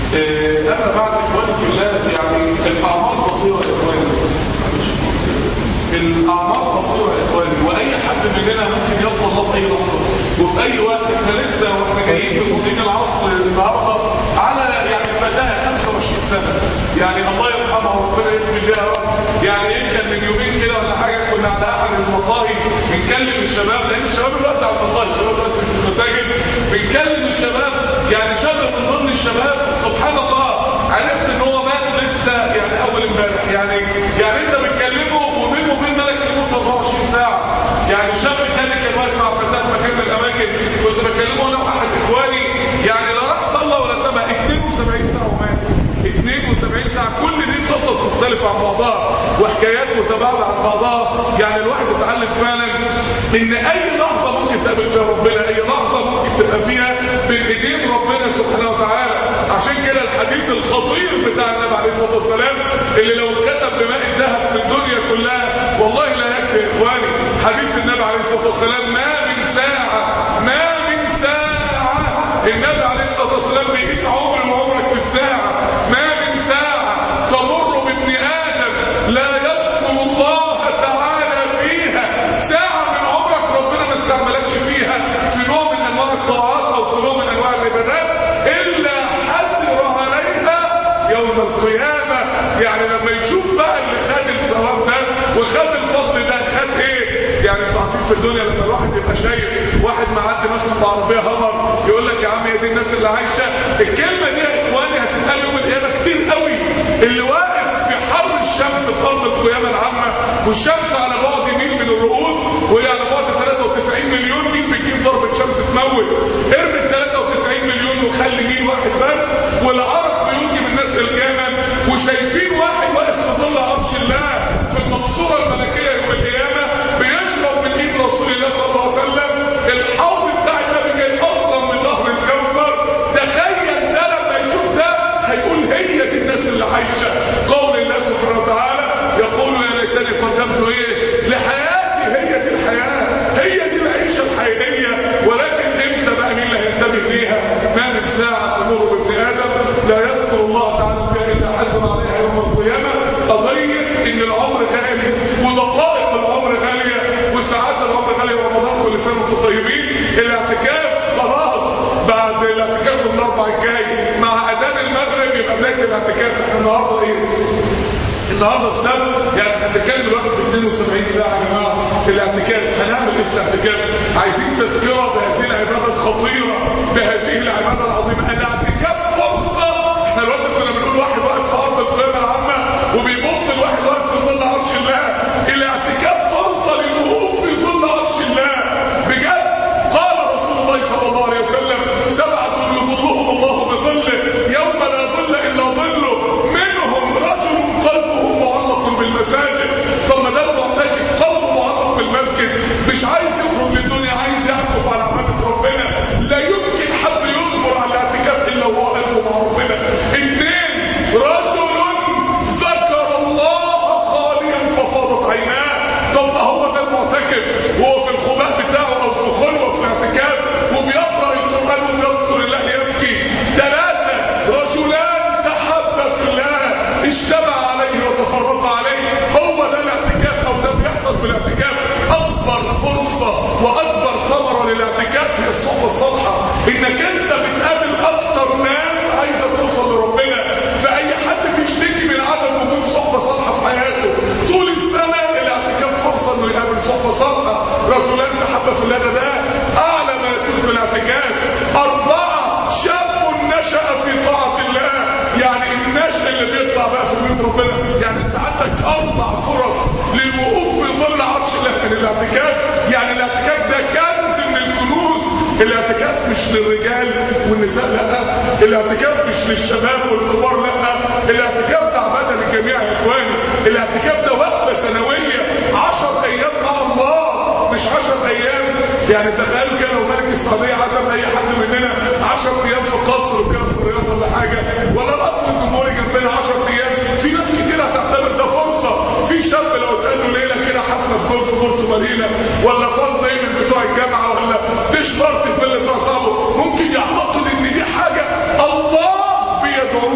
آه، اما بعد اخواني في الله يعني الاعمار قصيره يا اخواني الاعمار قصيره يا اخواني واي حد مننا ممكن يلقى الله في اي لحظه وفي اي وقت احنا لسه واحنا جايين في صديق العصر النهارده على يعني فتاه 25 سنه يعني الله يرحمها وربنا يحمي لها يا رب يعني يمكن من يومين كده ولا حاجه كنا على احد المقاهي بنكلم الشباب لان الشباب دلوقتي على المقاهي الشباب دلوقتي في المساجد بنكلم الشباب يعني شاب من ضمن الشباب سبحان الله عرفت ان هو مات لسه يعني اول امبارح يعني يعني انت بتكلمه وبينه وبين ملك الموت 24 ساعه يعني شاب تاني كان واقف مع فتاه في مكان من الاماكن كنت بكلمه انا واحد اخواني يعني لا راح صلى ولا سمع 72 ساعه ومات 72 ساعه كل دي قصص مختلفه عن بعضها وحكايات متباعده عن بعضها يعني الواحد اتعلم فعلا ان اي لحظه ممكن تقابل فيها ربنا اي لحظه ممكن تبقى فيها بين ايدين ربنا سبحانه وتعالى عشان كده الحديث الخطير بتاع النبي عليه الصلاه والسلام اللي لو اتكتب بماء الذهب في الدنيا كلها والله لا يكفي يا اخواني حديث النبي عليه الصلاه والسلام ما من ساعه ما من ساعه النبي عليه الصلاه والسلام بيقيس عمر وعمرك في الساعه ما من ساعه تمر بابن ادم لا يذكر الله تعالى فيها ساعه من عمرك ربنا ما استعملكش فيها في نوع من انواع الطاعات او في نوع من انواع العبادات الا حسر عليها يوم القيامه يعني لما يشوف بقى اللي خد الثواب ده وخد الفضل ده خد ايه يعني انتوا عارفين في الدنيا لما الواحد يبقى شايف واحد معدي مثلا بعربيه همر يقول لك يا عم هي دي الناس اللي عايشه الكلمه دي يا اخواني هتتقال يوم القيامه كتير قوي اللي واقف في حر الشمس في ارض القيامه العامه والشمس على بعد ميل من الرؤوس وهي على بعد 93 مليون مين بتجيب ضربه شمس تموت ارمي ال 93 مليون وخلي مين واحد بس والعرق بيلجم الناس الجامع وشايفين واحد واقف في ظل عرش الله في المقصوره الملكيه يوم القيامه بيشرب من ايد رسول الله صلى الله عليه وسلم الحوض بتاع النبي كان اصلا من نهر الكوثر تخيل ده لما يشوف ده هيقول هي دي الناس اللي عايشه قول الله سبحانه وتعالى يقول يا ليتني قدمت ايه لحياتي هي دي الحياه هي دي العيشه الحقيقيه ولكن امتى بقى مين اللي هينتبه ليها ما من ساعه تمر بابن ادم لا يذكر الله تعالى فيها الا حسن عليها يوم القيامه قضيه ان العمر غالي ودقائق العمر غاليه وساعات العمر غاليه ورمضان كل سنه وانتم طيبين الاعتكاف خلاص بعد الاعتكاف الاربع الجاي مع اذان المغرب يبقى بدايه الاعتكاف احنا النهارده ايه؟ النهارده السبت يعني هنتكلم دلوقتي في 72 ساعه يا جماعه في الاعتكاف هنعمل ايه في الاعتكاف؟ عايزين تذكره بهذه العباده الخطيره بهذه العباده العظيمه الاعتكاف فرصه احنا دلوقتي كنا بنقول واحد واقف في ارض القيامه العامه وبيبص لواحد واقف في ظل عرش الله الاعتكاف فرصه للوقوف في ظل عرش الله بجد قال رسول الله صلى الله عليه وسلم سبعه يظلهم الله بظله يوم لا ظل الا ظله منهم رجل قلبه معلق بالمساجد طب ما ده المعتكف قلبه معلق بالمسجد مش عايز يخرج للدنيا عايز يعكف على عباده ربنا لا يمكن حد يصبر على الاعتكاف الا وهو قلبه مع ربنا اثنين رجل ذكر الله خاليا ففاضت عيناه طب ما هو ده المعتكف وهو في الخباء بتاعه او في خلوه في الاعتكاف وبيقرا القران وبيذكر الله يبكي ثلاثه رجلان تحبا في الله اجتمع عليه وتفرق عليه هو ده الاعتكاف او ده بيحصل في الاعتكاف اكبر فرصه واكبر ثمره للاعتكاف هي الصحبه الصالحه انك انت بتقابل اكتر ناس عايزه توصل لربنا فاي حد بيشتكي من عدم وجود صحبه صالحه في حياته طول السنه الاعتكاف فرصه انه يقابل صحبه صالحه رجلان تحبا في الله ده ده اعلى ما يكون في الاعتكاف اربعه شاب نشا في طاعه الله يعني النشء اللي بيطلع بقى في بيت ربنا يعني انت عندك اربع فرص للوقوف في ظل عرش الله من الاعتكاف يعني الاعتكاف ده كنز من الكنوز الاعتكاف مش للرجال والنساء لا الاعتكاف مش للشباب والكبار لا الاعتكاف ده عباده للجميع يا اخواني الاعتكاف ده وقفه سنويه 10 ايام مع الله مش 10 ايام يعني تخيلوا كده لو ملك السعوديه عزم اي حد مننا 10 ايام في قصر وكده في الرياض ولا حاجه ولا القصر الجمهوري جنبنا 10 ايام في ناس كتير هتعتبر ده فرصه في شاب لو اتقال له ليله كده حفله في بورتو بورتو مارينا ولا فاض من بتوع الجامعه ولا ديش بارتي في فيلا بتوع صاحبه ممكن يعتقد ان دي حاجه الله بيدعو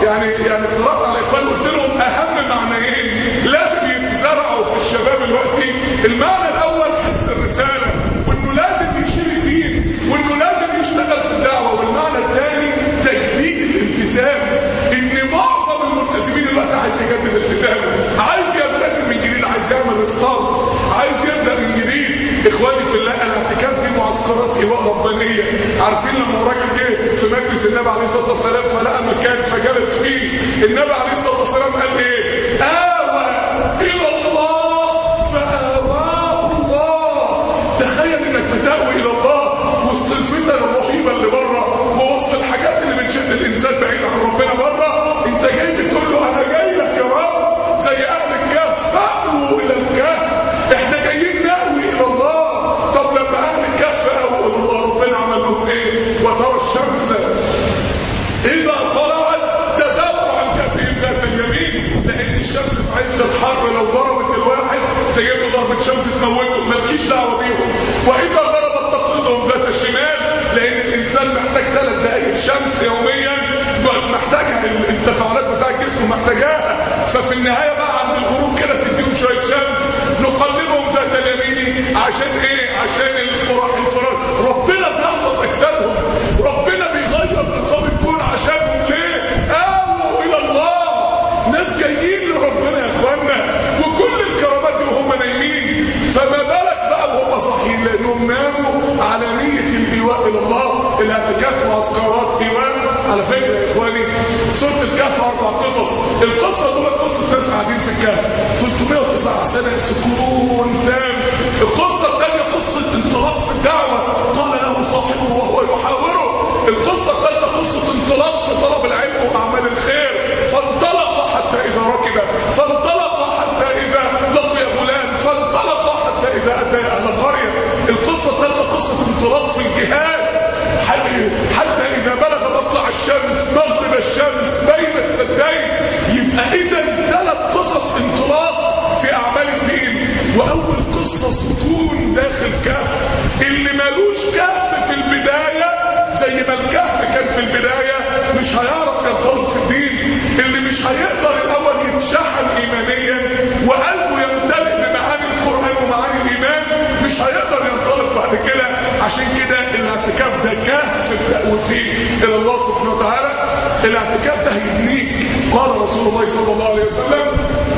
يعني يعني افترضت على الاخوان قلت لهم اهم معنيين لازم يتزرعوا في الشباب دلوقتي المعنى الاول حس الرساله وانه لازم يشيل الدين وانه لازم يشتغل في الدعوه والمعنى الثاني تجديد الالتزام ان معظم الملتزمين دلوقتي عايز يجدد التزامه عايز يلتزم من جديد عايز يعمل ريستارت عايز يبدا من جديد اخواني في الله الاعتكاف دي معسكرات ايواء ربانيه عارفين لما الراجل جه في مجلس النبي عليه الصلاه والسلام فلقى مكان فجلس فيه النبي عليه الصلاه والسلام قال ايه اوى الى الله فاواه الله تخيل انك بتاوي الى الله وسط الفتن الرهيبه اللي بره ووسط الحاجات اللي بتشد الانسان بعيد عن ربنا بره انت جاي بتقول له انا جاي لك يا رب زي اهل الكهف فاووا الى الكهف احنا جايين ناوي الى الله طب لما اهل الكهف اووا الى الله ربنا عمل لهم ايه وترى الشمس اذا طلعت تزاور عن كفهم ذات اليمين لان الشمس في عز الحر لو ضربت الواحد تجيب له ضربه شمس تموته مالكيش دعوه بيهم واذا ضربت تقرضهم ذات الشمال لان الانسان محتاج ثلاث دقائق شمس يوميا محتاجها التفاعلات بتاع الجسم محتاجاها ففي النهايه بقى عند الغروب كده تديهم شويه شمس نقلبهم ذات اليمين عشان ايه عشان القرى الفراغ ربنا بيحفظ اجسادهم ربنا بيغير نظام الكون عشانهم ليه اووا الى الله ناس جايين لربنا يا اخوانا وكل الكرامات دي وهم نايمين فما بالك بقى وهم صاحيين لانهم ناموا على نيه الايواء الى الله الاعتكاف معسكرات ايواء على فكره يا اخواني سوره الكهف اربع قصص القصه دول قصه ناس قاعدين في الكهف 309 سنه سكون تام القصه الثانيه قصه انطلاق في الدعوه قال له صاحبه وهو يحاوره القصه الثالثه قصه انطلاق في طلب العلم واعمال الخير فانطلق حتى اذا ركب فانطلق حتى اذا لقي فلان فانطلق حتى اذا اتى اهل القريه القصه الثالثه قصه انطلاق في الجهاد حتى اذا بلغ مطلع الشمس مغرب الشمس بين السدين يبقى اذا ثلاث قصص انطلاق في اعمال الدين واول قصه ستون داخل كهف اللي مالوش كهف في البدايه زي ما الكهف كان في البدايه مش هيعرف ينطلق في الدين اللي مش هيقدر الاول يتشحن ايمانيا وقلبه يمتلئ بمعاني القران ومعاني الايمان مش هيقدر ينطلق بعد كده عشان كده الاعتكاف ده كهف التأوي فيه الى الله سبحانه وتعالى الاعتكاف ده هيبنيك قال رسول الله صلى الله عليه وسلم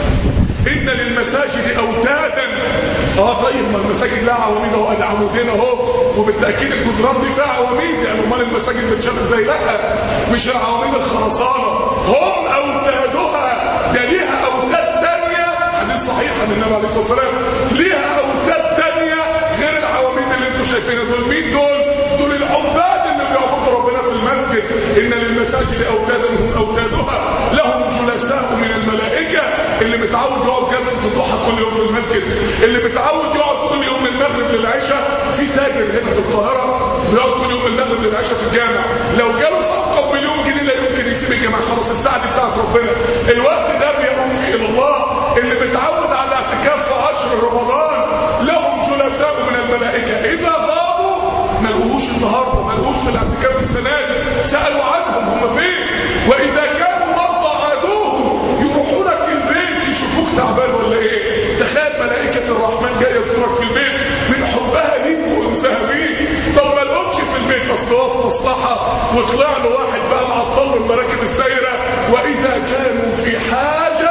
ان للمساجد اوتادا اه طيب ما المساجد لها عواميد اهو ادي عمودين اهو وبالتاكيد الجدران دي فيها عواميد يعني امال المساجد بتشتغل زي لا مش العواميد الخرسانه هم اوتادها ده ليها اوتاد ثانيه حديث صحيح عن النبي عليه الصلاه والسلام ليها اوتاد ثانيه غير العواميد اللي انتم شايفينها دول مين دول دول العباد اللي بيعبدوا ربنا في المسجد ان للمساجد اوتادا هم اوتادها لهم جلساء من الملائكه اللي متعود يقعد جلسه الضحى كل يوم في المسجد اللي متعود يقعد كل يوم من المغرب للعشاء في تاجر هنا في القاهره بيقعد كل يوم من المغرب للعشاء في الجامع لو جاله صفقه بمليون جنيه لا يمكن يسيب الجامع خلاص الساعه دي بتاعت ربنا الوقت ده بيقوم فيه الى الله اللي متعود على اعتكاف في عشر رمضان لهم جلساء من الملائكه اذا غابوا ما لقوهوش النهارده ما لقوهوش في الاعتكاف السنه دي سالوا عنهم هم فين واذا كانوا مرضى عادوهم يروحوا لك البيت يشوفوك تعبان ولا ايه تخيل ملائكه الرحمن جايه تزورك في البيت من حبها ليك وانسها بيك طب ما لقوكش في البيت اصل هو في مصلحه وطلع له واحد بقى معطل له المراكب السايره واذا كانوا في حاجه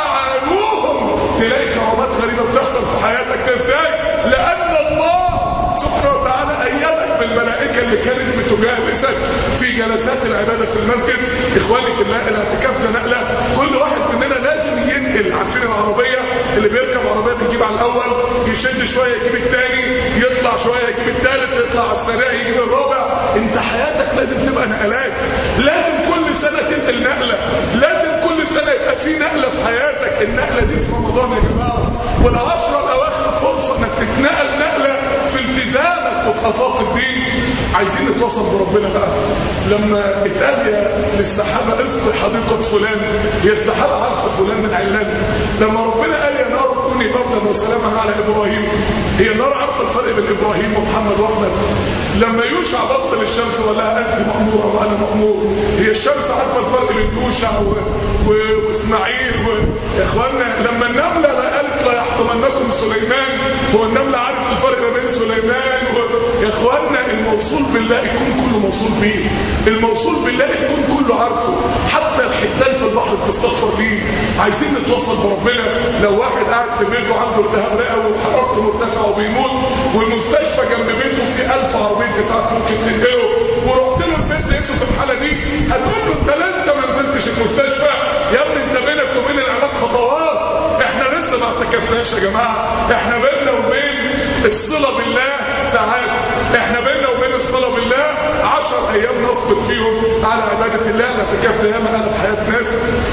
اعانوهم تلاقي كرامات غريبه بتحصل في حياتك ده ازاي لان الله سبحانه وتعالى ايدك بالملائكه اللي كانت بتجالسك في جلسات العباده في المسجد اخواني في الله الاعتكاف ده نقله كل واحد مننا لازم ينقل عارفين العربيه اللي بيركب عربيه بيجيب على الاول يشد شويه يجيب الثاني يطلع شويه يجيب الثالث يطلع على السريع يجيب الرابع انت حياتك لازم تبقى نقلات لازم كل سنه تنقل نقله لازم كل سنه يبقى في نقله في حياتك النقله دي في رمضان يا جماعه والعشره الاواخر فرصه انك تتنقل نقله في التزامك وفي افاق الدين عايزين نتواصل بربنا بقى لما اتقال يا للسحابه اسقي حديقه فلان هي السحابه عارفه فلان من علان لما ربنا قال يا نار كوني كوني بردا وسلاما على ابراهيم هي النار عارفه الفرق بين ابراهيم ومحمد واحمد لما يوشع بطل الشمس ولا انت ماموره وانا مامور هي الشمس عارفه الفرق بين يوشع و... و... واسماعيل و... يا اخوانا لما النمله قالت لا يحطمنكم سليمان هو النمله عارف الفرق ما بين سليمان و... يا اخوانا الموصول بالله يكون كله موصول بيه الموصول بالله يكون كله عارفه حتى الحيتان في البحر بتستغفر بيه عايزين نتوصل بربنا لو واحد قاعد في بيته عنده التهاب رئوي وحرارته مرتفعه وبيموت والمستشفى جنب بيته في 1000 عربيه اسعاف ممكن تنقله ورحت له البيت لقيته في الحاله دي هتقول له انت لسه ما نزلتش المستشفى يا ابني انت بينك وبين العلاج خطوات احنا لسه ما اعتكفناش يا جماعه احنا بيننا وبين الصله بالله ساعات احنا بيننا وبين الصله بالله 10 ايام نصبر فيهم على عباده الله الاعتكاف ده ياما قلب حياه ناس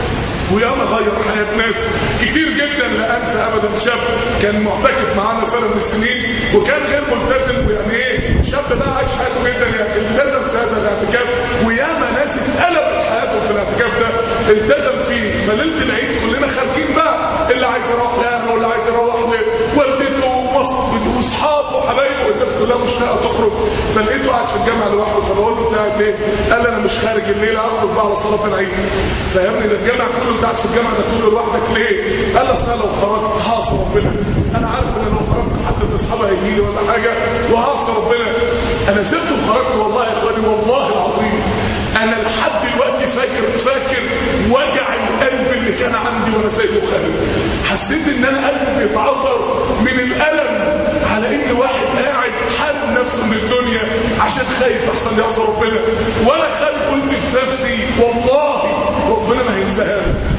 وياما غير حياة ناس كتير جدا لا انسى ابدا شاب كان معتكف معانا سنة من السنين وكان غير ملتزم ويعني ايه شاب بقى عايش حياته جدا يعني التزم في هذا الاعتكاف وياما ناس اتقلبت حياته في الاعتكاف ده التزم فيه فليله العيد كلنا خارجين بقى اللي عايز يروح لاهله واللي عايز يروح لوالدته ومصر واصحابه وحبايبه والناس كلها مشتاقه تخرج فلقيته قاعد في الجامع لوحده فبقول له بتاعك ليه؟ قال لي انا مش خارج الليله اخرج بقى على صلاه العيد فاهمني ده الجامع كله انت قاعد في الجامع ده كله لوحدك ليه؟ قال لي اصل أنا لو خرجت هعصي ربنا انا عارف ان لو خرجت حد من اصحابي هيجي لي ولا حاجه وهعصي ربنا انا سبت وخرجت والله يا اخواني والله العظيم انا لحد دلوقتي فاكر فاكر وجع القلب اللي كان عندي وانا سايبه خارج حسيت ان انا قلبي بيتعذر من الالم على ان واحد قاعد حارب نفسه من الدنيا عشان خايف احسن يعصي ربنا وانا خارج قلت في نفسي والله ربنا ما هينساها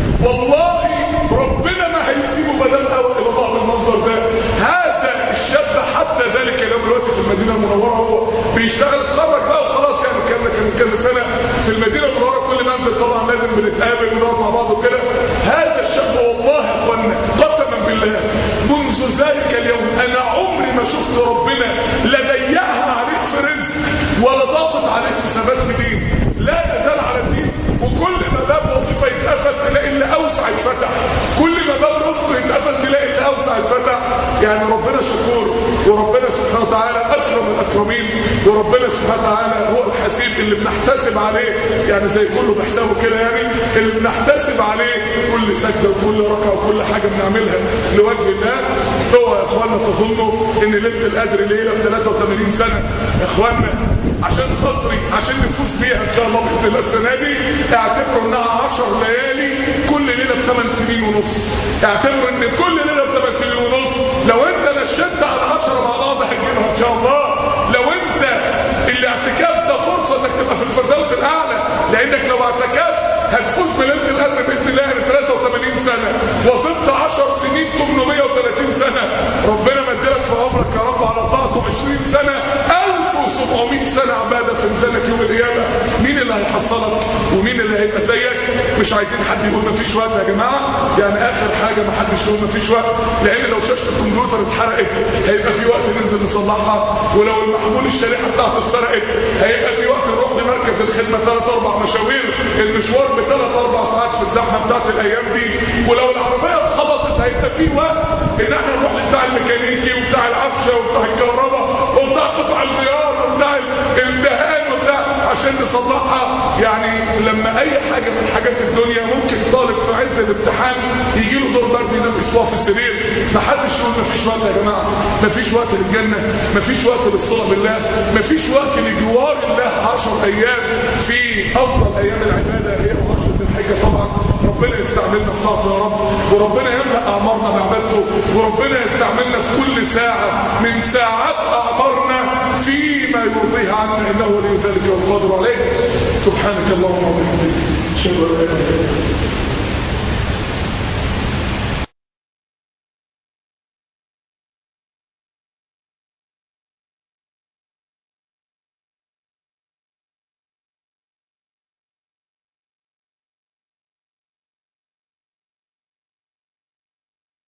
والله ربنا ما هيسيبه بدل قوي الى الله بالمنظر ده هذا الشاب حتى ذلك اليوم دلوقتي في المدينه المنوره هو بيشتغل اتخرج بقى وخلاص يعني كان كان كذا سنه في المدينه المنوره كل ما انزل طبعا لازم بنتقابل ونقعد مع بعض وكده هذا الشاب والله يا اخوانا قسما بالله منذ ذلك اليوم انا عمري ما شفت ربنا لا ضيقها عليك في رزق ولا ضاقت عليك في ثبات في دين لا يزال على الدين وكل ما باب وظيفه يتقفل تلاقي اللي اوسع يتفتح كل ما باب رزق يتقفل تلاقي اللي اوسع يتفتح يعني ربنا شكور وربنا سبحانه وتعالى اكرم الاكرمين وربنا سبحانه وتعالى هو الحسيب اللي بنحتسب عليه يعني زي كله بحسابه كده يعني اللي بنحتسب عليه كل سجده وكل ركعه وكل حاجه بنعملها لوجه الله هو يا اخوانا تظنوا ان ليله القدر ليله ب 83 سنه يا اخوانا عشان خاطري عشان نفوز بيها ان شاء الله باذن الله السنه دي اعتبروا انها 10 ليالي كل ليله ب 8 سنين ونص اعتبروا ان كل ليله ب 8 سنين ونص لو انت نشدت على 10 مع بعض هتجيبها ان شاء الله لو انت الاعتكاف ده فرصه انك تبقى في الفردوس الاعلى لانك لو اعتكفت هتفوز بليله القدر باذن الله ل 83 سنه وصلت 10 سنين 830 سنه ربنا مديلك في عمرك يا رب على طاعته 20 سنه 1700 سنه عباده في ميزانك يوم القيامه مين اللي هيحصلك ومين اللي هيبقى زيك مش عايزين حد يقول مفيش وقت يا جماعه يعني اخر حاجه ما حدش يقول مفيش وقت لان لو شاشه الكمبيوتر اتحرقت هيبقى في وقت ننزل نصلحها ولو المحمول الشريحه بتاعته اتسرقت هيبقى في وقت نروح لمركز الخدمه ثلاث اربع مشاوير المشوار بثلاث اربع ساعات في الزحمه بتاعت الايام دي ولو العربيه اتخبطت هيبقى في وقت ان احنا نروح لبتاع الميكانيكي وبتاع العفشه وبتاع الكهرباء وبتاع قطع الغيار وبتاع الدهان وبتاع عشان نصلحها يعني لما اي حاجه من حاجات الدنيا ممكن طالب في عز الامتحان يجي له دور برد ينام اسبوع في السرير ما حدش يقول مفيش وقت يا جماعه مفيش وقت للجنه مفيش وقت للصلاه بالله مفيش وقت لجوار الله 10 ايام في افضل ايام العباده هي 10 الحجه طبعا ربنا يستعملنا في طاعته يا رب وربنا يملا اعمارنا بعبادته وربنا يستعملنا في كل ساعه من ساعات اعمارنا فيما يرضيه عنا انه ولي ذلك والقادر عليه سبحانك اللهم وبحمدك اشهد ان لا اله الا انت